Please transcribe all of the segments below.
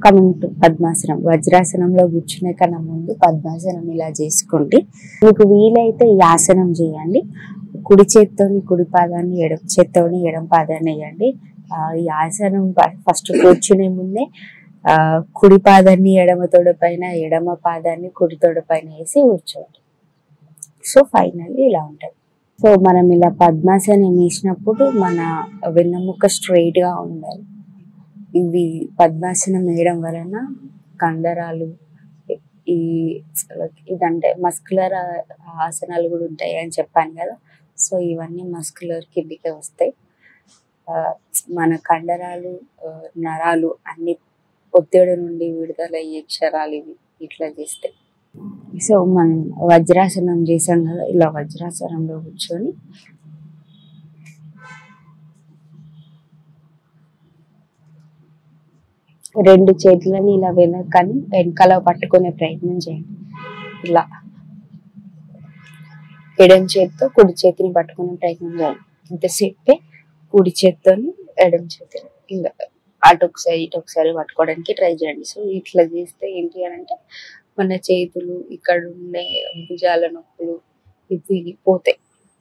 coming to పద్మాసనం వజ్రాసనంలో కూర్చునే కన్నా ముందు పద్మాసనం ఇలా చేసుకోండి మీకు వీలైతే ఈ ఆసనం చేయండి కుడి చేత్తోని కుడి పాదాన్ని ఎడమ చేత్తోని ఎడమ పాదాన్ని వేయండి ఆ, ఈ ఆసనం ఫస్ట్ కూర్చునే ముందే ఆ, కుడి పాదాన్ని ఎడమ తొడ పైన ఎడమ పాదాన్ని కుడి తొడ పైన వేసి కూర్చోండి సో ఫైనల్లీ ఇలా ఉంటుంది సో మనం ఇలా పద్మాసనం వేసినప్పుడు మన వెన్నెముక స్ట్రైట్ గా ఉండాలి ఇది పద్మాసనం వేయడం వలన కండరాలు ఈ ఇదంటే మస్కులర్ ఆసనాలు కూడా ఉంటాయి అని చెప్పాను కదా సో ఇవన్నీ మస్కులర్ కిందికే వస్తాయి ఆ, మన కండరాలు ఆ, నరాలు అన్ని ఒత్తిడి నుండి విడుదలయ్యే క్షరాలు ఇవి ఇట్లా చేస్తాయి సో మనం వజ్రాసనం చేసాం కదా ఇలా వజ్రాసనంలో కూర్చొని రెండు చేతులని ఇలా వెనకని వెనకాల పట్టుకునే ప్రయత్నం చేయండి ఇలా ఎడం చేత్తో కుడి చేతిని పట్టుకునే ప్రయత్నం చేయండి ఇంతసేపే కుడి చేత్తోని ఎడం చేతిని ఇంకా అటు ఒకసారి ఇటు ఒకసారి పట్టుకోవడానికి ట్రై చేయండి సో ఇట్లా చేస్తే ఏంటి అని అంటే మన చేతులు ఇక్కడ ఉండే భుజాల నొప్పులు ఇవి పోతాయి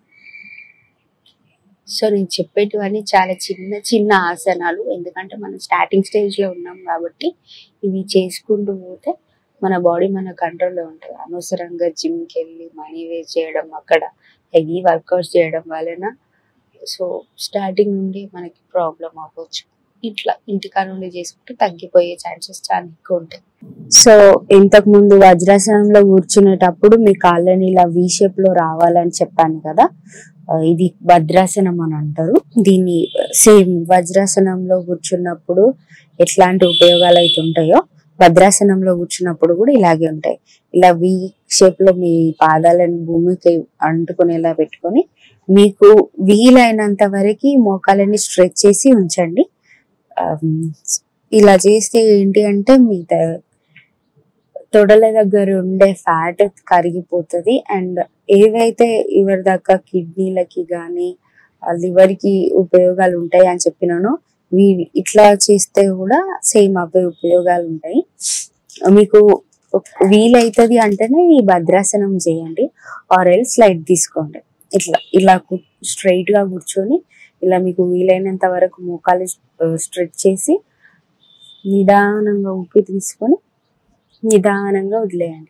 సో నేను చెప్పేటివన్నీ చాలా చిన్న చిన్న ఆసనాలు ఎందుకంటే మనం స్టార్టింగ్ స్టేజ్ లో ఉన్నాం కాబట్టి ఇవి చేసుకుంటూ పోతే మన బాడీ మన కంట్రోల్లో ఉంటుంది అనవసరంగా జిమ్ కి వెళ్ళి మనీ వేస్ట్ చేయడం అక్కడ హెవీ వర్కౌట్స్ చేయడం వలన సో స్టార్టింగ్ నుండి మనకి ప్రాబ్లం అవ్వచ్చు ఇట్లా ఇంటికాడ నుండి చేసుకుంటే తగ్గిపోయే ఛాన్సెస్ చాలా ఎక్కువ ఉంటాయి సో ఇంతకు ముందు వజ్రాసనంలో కూర్చునేటప్పుడు మీ కాళ్ళని ఇలా వి షేప్ లో రావాలని చెప్పాను కదా ఆ, ఇది భద్రాసనం అని అంటారు దీన్ని సేమ్ వజ్రాసనంలో కూర్చున్నప్పుడు ఎట్లాంటి ఉపయోగాలు అయితే ఉంటాయో భద్రాసనంలో కూర్చున్నప్పుడు కూడా ఇలాగే ఉంటాయి ఇలా వి షేప్ లో మీ పాదాలను భూమికి అంటుకునేలా పెట్టుకొని మీకు వీలైనంత వరకు మోకాలని స్ట్రెచ్ చేసి ఉంచండి ఆమ్, ఇలా చేస్తే ఏంటి అంటే మీ ద- తొడల దగ్గర ఉండే ఫ్యాట్ కరిగిపోతుంది అండ్ ఏవైతే ఎవరి దాకా కిడ్నీలకి కానీ లివర్ కి ఉపయోగాలు ఉంటాయి అని చెప్పినానో వీ ఇట్లా చేస్తే కూడా సేమ్ అవే ఉపయోగాలు ఉంటాయి మీకు వీలైతుంది అంటేనే ఈ భద్రాసనం చేయండి ఆర్ ఎల్స్ లైట్ తీసుకోండి ఇట్లా ఇలా స్ట్రైట్ గా కూర్చొని ఇలా మీకు వీలైనంత వరకు మోకాలు స్ట్రెచ్ చేసి నిదానంగా ఊపిరి తీసుకొని నిదానంగా వదిలేయండి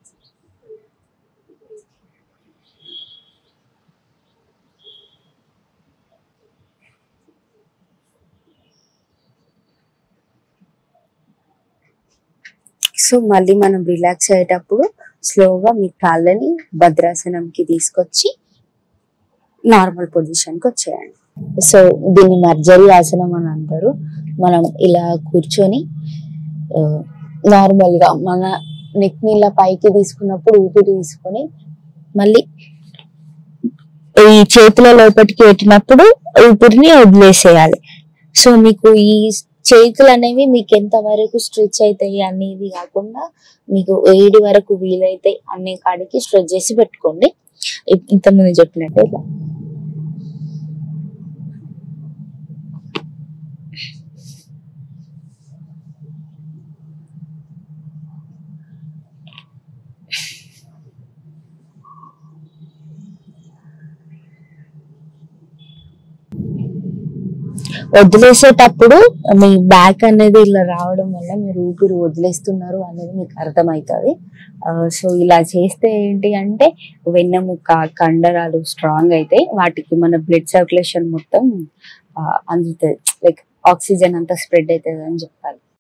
సో మళ్ళీ మనం రిలాక్స్ అయ్యేటప్పుడు స్లోగా మీ కాళ్ళని భద్రాసనంకి తీసుకొచ్చి నార్మల్ పొజిషన్ కి వచ్చేయండి సో దీన్ని మర్జరీ ఆసనం అని అంటారు మనం ఇలా కూర్చొని నార్మల్ గా మన నెక్ ని ఇలా పైకి తీసుకున్నప్పుడు ఊపిరి తీసుకొని మళ్ళీ ఈ చేతుల లోపలికి పెట్టినప్పుడు ఊపిరిని వదిలేసేయాలి సో మీకు ఈ చేతులు అనేవి మీకు ఎంత వరకు స్ట్రెచ్ అవుతాయి అనేది కాకుండా మీకు ఏడు వరకు వీలైతాయి అనే కాడికి స్ట్రెచ్ చేసి పెట్టుకోండి ఇ- ఇంతకుముందు చెప్పినట్టు ఇలా వదిలేసేటప్పుడు మీ బ్యాక్ అనేది ఇలా రావడం వల్ల మీరు ఊపిరి వదిలేస్తున్నారు అనేది మీకు అర్థమవుతుంది సో ఇలా చేస్తే ఏంటి అంటే వెన్నెముక కండరాలు స్ట్రాంగ్ అవుతాయి వాటికి మన బ్లడ్ సర్క్యులేషన్ మొత్తం ఆ, అందుతుంది లైక్ ఆక్సిజన్ అంతా స్ప్రెడ్ అవుతుంది అని చెప్పాలి